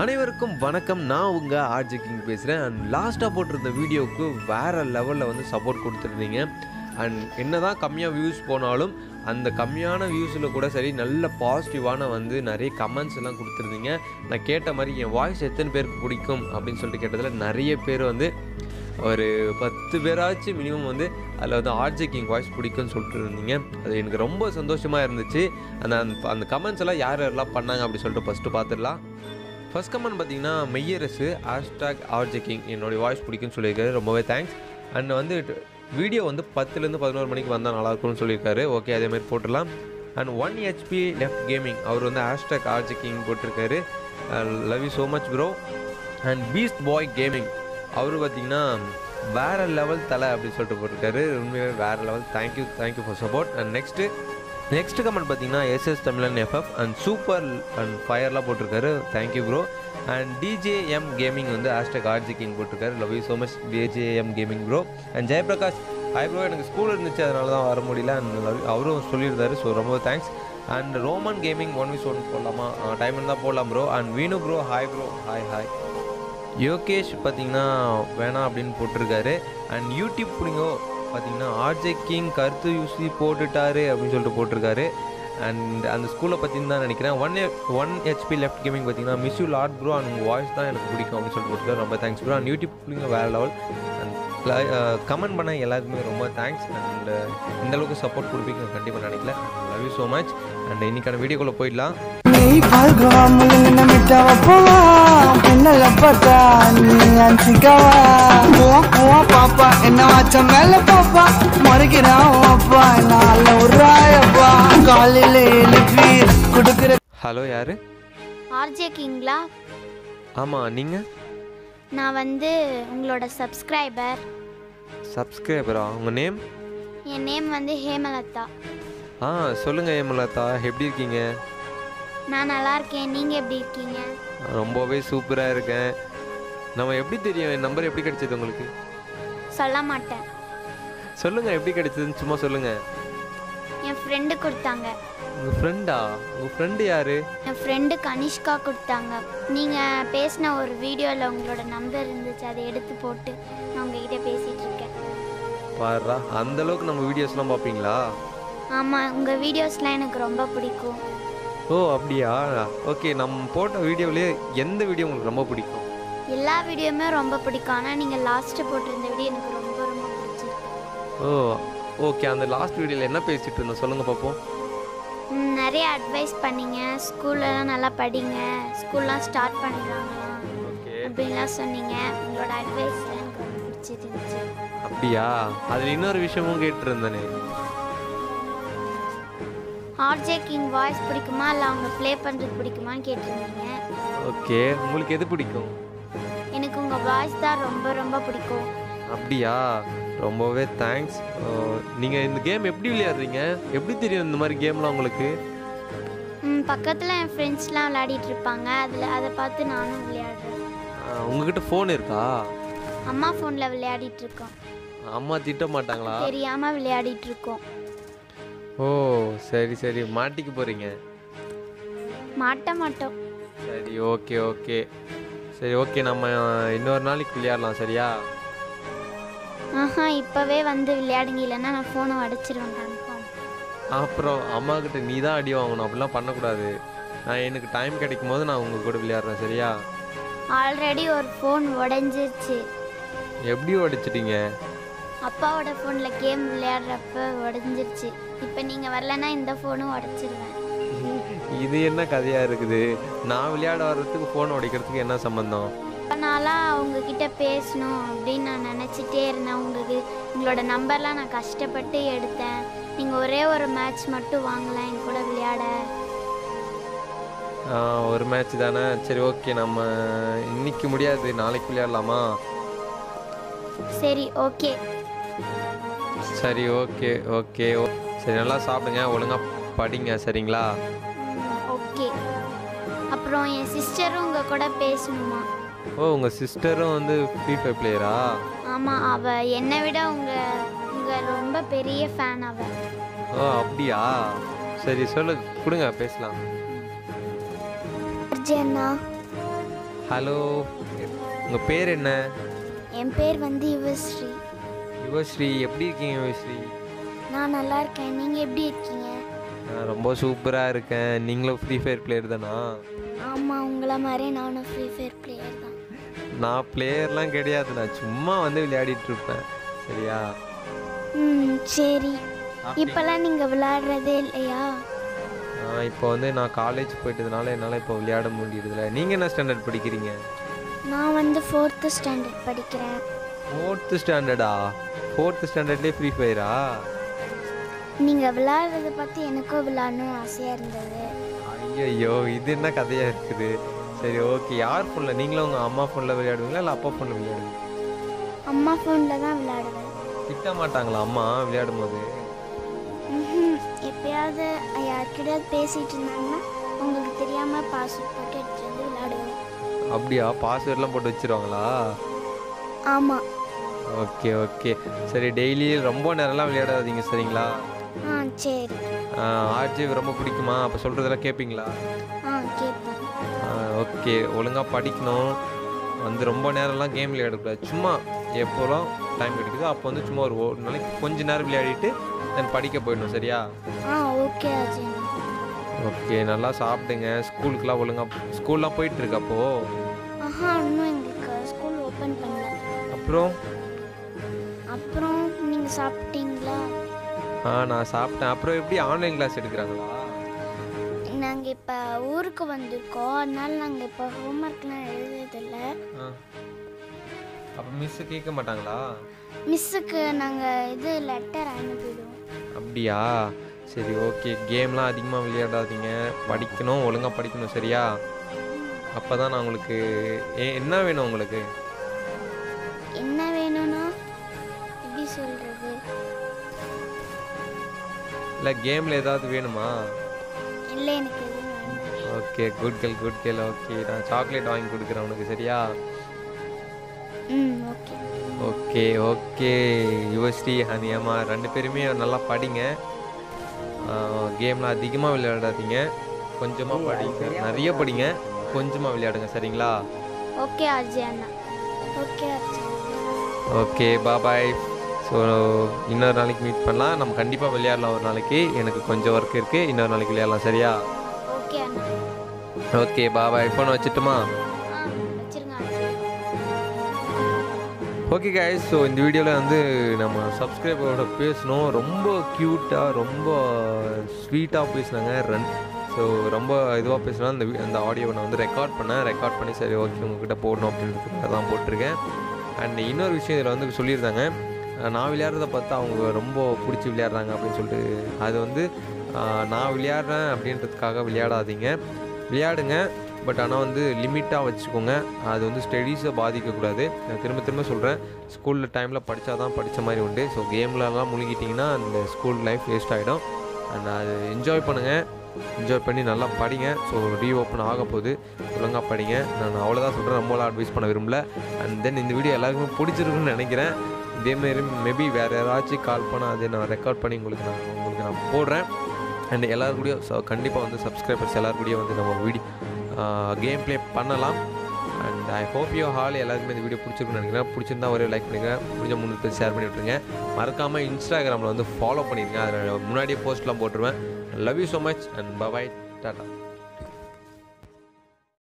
அனைவருக்கும் வணக்கம் நான் உங்கள் ஆர்ஜி கிங் பேசுகிறேன் அண்ட் லாஸ்ட்டாக போட்டிருந்த வீடியோவுக்கு வேறு லெவலில் வந்து சப்போர்ட் கொடுத்துருந்தீங்க அண்ட் என்னதான் கம்மியாக வியூஸ் போனாலும் அந்த கம்மியான வியூஸில் கூட சரி நல்ல பாசிட்டிவான வந்து நிறைய கமெண்ட்ஸ் எல்லாம் கொடுத்துருந்தீங்க நான் கேட்ட மாதிரி என் வாய்ஸ் எத்தனை பேருக்கு பிடிக்கும் அப்படின்னு சொல்லிட்டு கேட்டதில் நிறைய பேர் வந்து ஒரு பத்து பேராச்சும் மினிமம் வந்து அதில் வந்து ஆர்ஜே கிங் வாய்ஸ் பிடிக்கும்னு சொல்லிட்டு இருந்தீங்க அது எனக்கு ரொம்ப சந்தோஷமாக இருந்துச்சு அந்த அந்த- அந்த கமெண்ட்ஸ் எல்லாம் யார் யாரெல்லாம் பண்ணாங்க அப்படி சொல்லிட்டு ஃபஸ்ட்டு பார்த்துடலாம் ஃபர்ஸ்ட் கமெண்ட் பார்த்தீங்கன்னா மெய்யரசு ஹேஷ்டாக் ஆர்ஜே கிங் என்னுடைய வாய்ஸ் பிடிக்கும்னு சொல்லியிருக்காரு ரொம்பவே தேங்க்ஸ் அண்ட் வந்து வீடியோ வந்து பத்துலேருந்து பதினோரு மணிக்கு வந்தால் நல்லாயிருக்கும்னு சொல்லியிருக்காரு ஓகே அதே மாதிரி போட்டுடலாம் and one HP left gaming அவர் வந்து ஹேஷ்டாக் ஆர்ஜே கிங் போட்டிருக்காரு love you so much bro and beast boy gaming அவர் பார்த்தீங்கன்னா வேற லெவல் தலை அப்படின்னு சொல்லிட்டு போட்டிருக்காரு உண்மையாகவே வேற level thank you thank you for support and next next comment பார்த்தீங்கன்னா SS Tamilan FF and super and ஃபயர்லாம் போட்டிருக்காரு thank you bro and DJM gaming வந்து ஹேஷ்டாக் ஆர்ஜி கிங் போட்டிருக்காரு love you so much DJM gaming bro and Jayaprakash hi bro எனக்கு school இருந்துச்சு அதனால தான் வர முடியல and love- அவரும் சொல்லியிருந்தாரு ஸோ ரொம்ப thanks and Roman gaming one vs one போடலாமா டைம் இருந்தால் போடலாம் bro and Veenu bro hi bro hi hi Yogesh பார்த்தீங்கன்னா வேணாம் அப்படின்னு போட்டிருக்காரு அண்ட் யூடியூப் பிடிங்கோ பார்த்தீங்கன்னா ஆர்ஜே கிங் கருத்து யூசி போட்டுட்டாரு அப்படின்னு சொல்லிட்டு போட்டிருக்காரு அண்ட் அந்த ஸ்கூலை பற்றின்னு தான் நினைக்கிறேன் one one HP left gaming பார்த்தீங்கன்னா miss you lot bro and உங்கள் வாய்ஸ் தான் எனக்கு பிடிக்கும் அப்படின்னு சொல்லிட்டு போட்டிருக்காரு ரொம்ப தேங்க்ஸ் ப்ரோ அண்ட் யூடியூப் பிடிங்க வேறு லெவல் அண்ட் கமெண்ட் பண்ண எல்லாருக்குமே ரொம்ப தேங்க்ஸ் அண்ட் இந்த அளவுக்கு சப்போர்ட் கொடுப்பீங்க கண்டிப்பாக நினைக்கல love you so much and இன்னைக்கான வீடியோக்குள்ளே போயிடலாம் நீ பார்க்கவா முழுங்கின மிட்டாவ போவா பின்னல பார்த்தா நீ அன்சிக்கவா ஓ பாப்பா என்ன வாச்ச மேல பாப்பா முறைக்கிறான் அப்பா நால உராயப்பா காலையில எழுப்பி கொடுக்குற ஹலோ யார் ஆர்ஜே கிங்களா ஆமாம் நீங்கள் நான் வந்து உங்களோட சப்ஸ்கிரைபர் சப்ஸ்கிரைபரா உங்கள் நேம் என் நேம் வந்து ஹேமலதா ஆ சொல்லுங்கள் ஏமலதா எப்படி இருக்கீங்க நான் நல்லா இருக்கேன் நீங்கள் எப்படி இருக்கீங்க ரொம்பவே சூப்பராக இருக்கேன் நம்ம எப்படி தெரியும் என் நம்பர் எப்படி கிடைச்சது உங்களுக்கு சொல்ல மாட்டேன் சொல்லுங்கள் எப்படி கிடைச்சதுன்னு சும்மா சொல்லுங்கள் என் ஃப்ரெண்டு கொடுத்தாங்க உங்கள் ஃப்ரெண்டா உங்கள் ஃப்ரெண்டு யார் என் ஃப்ரெண்டு கனிஷ்கா கொடுத்தாங்க நீங்கள் பேசின ஒரு வீடியோவில் உங்களோட நம்பர் இருந்துச்சு அதை எடுத்து போட்டு நான் உங்ககிட்ட பேசிகிட்டு இருக்கேன் பாருடா அந்த அளவுக்கு நம்ம வீடியோஸ்லாம் பார்ப்பீங்களா ஆமாம் உங்கள் வீடியோஸ்லாம் எனக்கு ரொம்ப பிடிக்கும் ஓ அப்படியா ஓகே நம்ம போட்ட வீடியோவிலே எந்த வீடியோ உங்களுக்கு ரொம்ப பிடிக்கும் எல்லா வீடியோவுமே ரொம்ப பிடிக்கும் ஆனால் நீங்கள் லாஸ்ட்டு போட்டிருந்த வீடியோ எனக்கு ரொம்ப ரொம்ப பிடிச்சிருக்கு ஓ ஓகே அந்த லாஸ்ட் வீடியோவில் என்ன பேசிட்டு இருந்தோம் சொல்லுங்கள் பார்ப்போம் ம், நிறைய அட்வைஸ் பண்ணீங்க ஸ்கூல்லலாம் நல்லா படிங்க ஸ்கூல்லாம் ஸ்டார்ட் பண்ணிடுறாங்களாம் ஓகே அப்படின்லாம் சொன்னீங்க உங்களோட அட்வைஸ் எனக்கு ரொம்ப பிடிச்சிருந்துச்சு அப்படியா அதில் இன்னொரு விஷயமும் கேட்டிருந்தேனே ஆர்ஜே கிங் வாய்ஸ் பிடிக்குமா இல்லை அவங்க ப்ளே பண்ணுறது பிடிக்குமான்னு கேட்டிருந்தீங்க ஓகே உங்களுக்கு எது பிடிக்கும் எனக்கு உங்கள் வாய்ஸ் தான் ரொம்ப ரொம்ப பிடிக்கும் அப்படியா ரொம்பவே தேங்க்ஸ் நீங்கள் இந்த கேம் எப்படி விளையாடுறீங்க எப்படி தெரியும் இந்த மாதிரி கேம்லாம் உங்களுக்கு ம், பக்கத்தில் என் ஃப்ரெண்ட்ஸ்லாம் விளையாடிட்டு இருப்பாங்க அதில் அதை பார்த்து நானும் விளையாடுறேன் ஆ, உங்ககிட்ட ஃபோன் இருக்கா அம்மா ஃபோனில் விளையாடிட்டு இருக்கோம் அம்மா திட்ட மாட்டாங்களா தெரியாமல் விளையாடிட்டு இருக்கோம் ஓ சரி சரி மாட்டிக்க போகிறீங்க மாட்ட மாட்டோம் சரி ஓகே ஓகே சரி ஓகே நம்ம இன்னொரு நாளைக்கு விளையாடலாம் சரியா ஆஹா இப்போவே வந்து விளையாடுங்க இல்லைன்னா நான் ஃபோனை உடச்சிருவேன் கன்ஃபார்ம் அப்புறம் அம்மா கிட்ட நீ தான் அடி வாங்கணும் அப்படிலாம் பண்ணக்கூடாது நான் எனக்கு டைம் கிடைக்கும் போது நான் உங்கள் கூட விளையாடுறேன் சரியா ஆல்ரெடி ஒரு ஃபோன் உடஞ்சிருச்சு எப்படி உடைச்சிட்டீங்க அப்பாவோட ஃபோனில் கேம் விளையாடுறப்ப உடஞ்சிருச்சு இப்போ நீங்கள் வரலன்னா இந்த ஃபோனும் உடச்சிருவேன் இது என்ன கதையாக இருக்குது நான் விளையாட வர்றதுக்கு ஃபோன் உடைக்கிறதுக்கு என்ன சம்மந்தம் இப்போ நாளாக உங்ககிட்ட பேசணும் அப்படின்னு நான் நினச்சிட்டே இருந்தேன் உங்களுக்கு உங்களோட நம்பர்லாம் நான் கஷ்டப்பட்டு எடுத்தேன் நீங்கள் ஒரே ஒரு மேட்ச் மட்டும் வாங்கலாம் என் கூட விளையாட ஆ, ஒரு மேட்ச் தானே சரி ஓகே நம்ம இன்னைக்கு முடியாது நாளைக்கு விளையாடலாமா சரி ஓகே சரி ஓகே ஓகே ஓ சரி நல்லா சாப்பிடுங்க ஒழுங்காக படிங்க சரிங்களா ஓகே அப்புறம் என் சிஸ்டரும் உங்கள் கூட பேசணுமா ஓ உங்கள் சிஸ்டரும் வந்து ஃப்ரீ ஃபயர் பிளேயரா ஆமாம் அவள் என்னை விட உங்கள் உங்கள் ரொம்ப பெரிய ஃபேன் அவள் ஓ அப்படியா சரி சொல்லு கொடுங்க பேசலாம் அர்ஜுனா ஹலோ உங்கள் பேர் என்ன என் பேர் வந்து யுவஸ்ரீ யுவஸ்ரீ எப்படி இருக்கீங்க யுவஸ்ரீ நான் நல்லா இருக்கேன் நீங்கள் எப்படி இருக்கீங்க நான் ரொம்ப சூப்பராக இருக்கேன் நீங்களும் ஃப்ரீ ஃபயர் பிளேயர் தானா ஆமாம் உங்களை மாதிரி நானும் ஃப்ரீ ஃபயர் பிளேயர் தான் நான் பிளேயர்லாம் கிடையாது நான் சும்மா வந்து விளையாடிட்டு இருப்பேன் சரியா ம் சரி இப்போல்லாம் நீங்கள் விளையாடுறதே இல்லையா நான் இப்போ வந்து நான் காலேஜ் போயிட்டதுனால என்னால் இப்போ விளையாட முடியறதில்ல நீங்கள் என்ன ஸ்டாண்டர்ட் படிக்கிறீங்க நான் வந்து ஃபோர்த்து ஸ்டாண்டர்ட் படிக்கிறேன் ஃபோர்த்து ஸ்டாண்டர்டா ஃபோர்த்து ஸ்டாண்டர்ட்லேயே ஃப்ரீ ஃபயரா நீங்கள் விளையாடுறத பார்த்து எனக்கும் விளையாடணும்னு ஆசையாக இருந்தது ஐயோ இது என்ன கதையாக இருக்குது சரி ஓகே யார் ஃபோனில் நீங்களும் உங்கள் அம்மா ஃபோனில் விளையாடுவீங்களா இல்லை அப்பா ஃபோனில் விளையாடுவீங்க அம்மா ஃபோனில் தான் விளையாடுவேன் திட்ட மாட்டாங்களா அம்மா விளையாடும் போது ம்ஹும். எப்பயாவது யார்கிட்டயாவது பேசிகிட்டு இருந்தாங்கன்னா உங்களுக்கு தெரியாமல் பாஸ்வேர்ட் போட்டு எடுத்துட்டு வந்து விளையாடுவேன் அப்படியா பாஸ்வேர்ட்லாம் போட்டு வச்சிருவாங்களா ஆமாம் ஓகே ஓகே சரி டெய்லி ரொம்ப நேரம்லாம் விளையாடாதீங்க சரிங்களா ஆ சரி ஆர்ஜி ரொம்ப பிடிக்குமா அப்போ சொல்கிறதெல்லாம் கேட்பீங்களா ஆ கேட்பேன் ஓகே ஒழுங்காக படிக்கணும் வந்து ரொம்ப நேரம்லாம் கேம் விளையாடக்கூடாது சும்மா எப்போலாம் டைம் கிடைக்குதோ அப்போ வந்து சும்மா ஒரு ஒரு நாளைக்கு கொஞ்ச நேரம் விளையாடிட்டு தென் படிக்க போயிடணும் சரியா ஆ ஓகே அஜய் ஓகே நல்லா சாப்பிடுங்க ஸ்கூலுக்குலாம் ஒழுங்காக ஸ்கூல்லாம் போயிட்டு இருக்கு அப்போ ஆஹா இன்னும் எங்களுக்கு ஸ்கூல் ஓப்பன் பண்ணல அப்புறம் அப்புறம் நீங்கள் சாப்பிட்டீங்களா ஆ நான் சாப்பிட்டேன் அப்புறம் எப்படி ஆன்லைன் கிளாஸ் எடுக்கிறாங்களா நாங்கள் இப்போ ஊருக்கு வந்திருக்கோம் அதனால நாங்கள் இப்போ ஹோம்ஒர்க்லாம் எழுதுறதில்ல ஆ அப்போ மிஸ்ஸு கேட்க மாட்டாங்களா மிஸ்ஸுக்கு நாங்கள் இது லெட்டர் அனுப்பிடுவோம் அப்படியா சரி ஓகே கேம்லாம் அதிகமாக விளையாடாதீங்க படிக்கணும் ஒழுங்காக படிக்கணும் சரியா அப்போ தான் நான் உங்களுக்கு ஏ என்ன வேணும் உங்களுக்கு என்ன வேணும்னா எப்படி சொல்கிறது இல்லை கேமில் ஏதாவது வேணுமா இல்லை எனக்கு எதுவும் வேண்டாம் okay good girl good girl okay நான் சாக்லேட் வாங்கி கொடுக்குறேன் உனக்கு சரியா ம் ஓகே ஓகே ஓகே யுவஸ்ரீ ஹனியம்மா ரெண்டு பேருமே நல்லா படிங்க கேம்லாம் அதிகமாக விளையாடாதீங்க கொஞ்சமாக படிங்க நிறைய படிங்க கொஞ்சமாக விளையாடுங்க சரிங்களா ஓகே அஜய் அண்ணா okay Ajay okay bye bye so இன்னொரு நாளைக்கு மீட் பண்ணலாம் நம்ம கண்டிப்பாக விளையாடலாம் ஒரு நாளைக்கு எனக்கு கொஞ்சம் ஒர்க் இருக்குது இன்னொரு நாளைக்கு விளையாடலாம் சரியா ஓகே அண்ணா ஓகே பாபாய் ஃபோனை வச்சுட்டுமா ஆ வச்சிருங்க அஜய் ஓகே guys ஸோ இந்த வீடியோவில் வந்து நம்ம சப்ஸ்கிரைபரோட பேசணும் ரொம்ப க்யூட்டாக ரொம்ப ஸ்வீட்டாக பேசினாங்க ரன் ஸோ ரொம்ப இதுவாக பேசினா அந்த வி- அந்த ஆடியோவை நான் வந்து ரெக்கார்ட் பண்ணேன் ரெக்கார்ட் பண்ணி சரி ஓகே உங்ககிட்ட போடணும் அப்படின்றதுக்காக தான் போட்டிருக்கேன் அண்ட் இன்னொரு விஷயம் இதில் வந்து சொல்லியிருந்தாங்க அஹ் நான் விளையாடுறத பார்த்தா அவங்க ரொம்ப பிடிச்சி விளையாடுறாங்க அப்படின்னு சொல்லிட்டு அது வந்து அஹ் நான் விளையாடுறேன் அப்படின்றதுக்காக விளையாடாதீங்க விளையாடுங்க பட் ஆனால் வந்து லிமிட்டாக வச்சுக்கோங்க அது வந்து ஸ்டடீஸை பாதிக்கக்கூடாது நான் திரும்ப திரும்ப சொல்கிறேன் ஸ்கூலில் டைமில் படித்தா தான் படித்த மாதிரி உண்டு ஸோ கேம்லலாம் முழுகிட்டிங்கன்னா அந்த ஸ்கூல் லைஃப் வேஸ்ட் ஆகிடும் அண்ட் அது என்ஜாய் பண்ணுங்கள் என்ஜாய் பண்ணி நல்லா படிங்க ஸோ ரீஓப்பன் ஆக போகுது ஒழுங்காக படிங்க நான் அவ்வளோதான் சொல்கிறேன் ரொம்பலாம் அட்வைஸ் பண்ண விரும்பல அண்ட் தென் இந்த வீடியோ எல்லாருக்குமே பிடிச்சிருக்குன்னு நினைக்கிறேன் இதேமாரி மேபி வேறு யாராச்சும் கால் பண்ணால் அதை நான் ரெக்கார்ட் பண்ணி உங்களுக்கு நான் உங்களுக்கு நான் போடுறேன் அண்ட் எல்லாரு கூடயும் ஸோ கண்டிப்பாக வந்து சப்ஸ்கிரைபர்ஸ் எல்லாரு கூடயும் வந்து நம்ம வீடியோ கேம் ப்ளே பண்ணலாம் and I hope you all எல்லாருக்குமே இந்த வீடியோ பிடிச்சிருக்குன்னு நினைக்கிறேன் பிடிச்சிருந்தா ஒரே லைக் பண்ணுங்க முடிஞ்ச மூணு பேர் ஷேர் பண்ணி விட்ருங்க மறக்காமல் இன்ஸ்டாகிராமில் வந்து ஃபாலோ பண்ணிடுங்க அதில் முன்னாடியே போஸ்ட்லாம் போட்டுருவேன் love you so much and bye bye tata